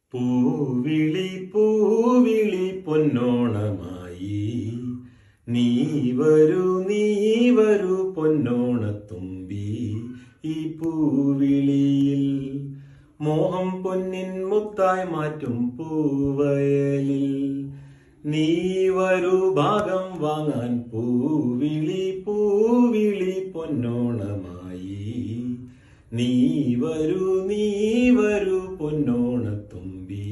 പൂവിളി പൂവിളി പൊന്നോണമായി നീ വരൂ നീ വരൂ പൊന്നോണത്തുമ്പി ഈ പൂവിളിയിൽ മോഹം പൊന്നിൻ മുത്തായി മാറ്റും പൂവയലിൽ നീ വരൂ ഭാഗം വാങ്ങാൻ പൂവിളി പൂവിളി പൊന്നോണമായി നീ വരൂ നീ വരൂ പൊന്നോണത്തുമ്പി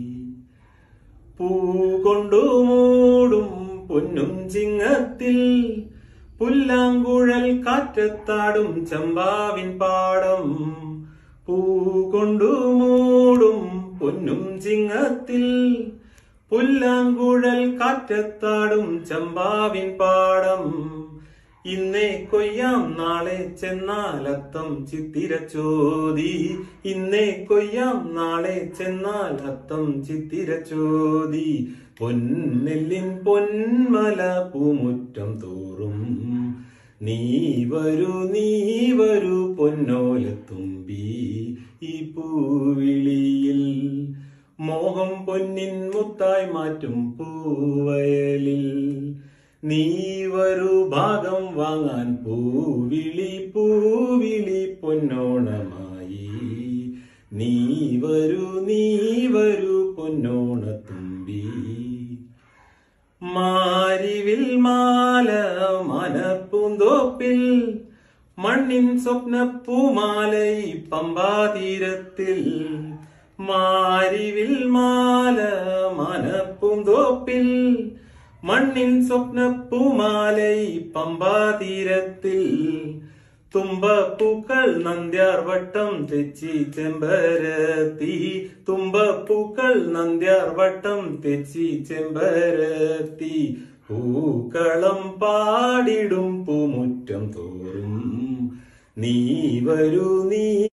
പൂ കൊണ്ടു മൂടും പൊന്നും ചിങ്ങത്തിൽ പുല്ലാങ്കുഴൽ കാറ്റത്താടും ചമ്പാവിൻ പാടം പൂ കൊണ്ടു മൂടും പൊന്നും ചിങ്ങത്തിൽ പുല്ലാങ്കുഴൽ കാറ്റത്താടും ചമ്പാവിൻ പാടം ഇന്നേ കൊയ്യാം നാളെ ചെന്നാൽ അത്തം ചിത്തിരച്ചോതി ഇന്നേ കൊയ്യാം നാളെ ചെന്നാൽ അത്തം ചിത്തിരച്ചോതി പൊന്നെല്ലിൻ പൊന്മല പൂമുറ്റം തോറും നീ വരൂ നീ വരൂ പൊന്നോലത്തുമ്പി ഈ പൂവിളിയിൽ മോഹം പൊന്നിൻ മുത്തായി മാറ്റും പൂവയലിൽ നീ വരൂ ഭാഗം വാങ്ങാൻ പൂവിളി പൂവിളി പൊന്നോണമായി നീ വരൂ നീ വരൂ പൊന്നോണത്തുമ്പി മാരിവിൽ മാല മനപ്പൂന്തോപ്പിൽ മണ്ണിൻ സ്വപ്ന പൂമാലൈ പമ്പാതീരത്തിൽ മാരിവിൽ മാല മനപ്പൂന്തോപ്പിൽ മണ്ണിൻ സ്വപ്ന പൂമാലൈ പമ്പാതീരത്തിൽ തുമ്പപ്പൂക്കൾ നന്ദ്യാർ വട്ടം തെച്ചി ചെമ്പരത്തി തുമ്പപ്പൂക്കൾ നന്ദ്യാർ വട്ടം തെച്ചി ചെമ്പരത്തി പൂക്കളം പാടിടും പൂമുറ്റം തോറും നീ വരൂ നീ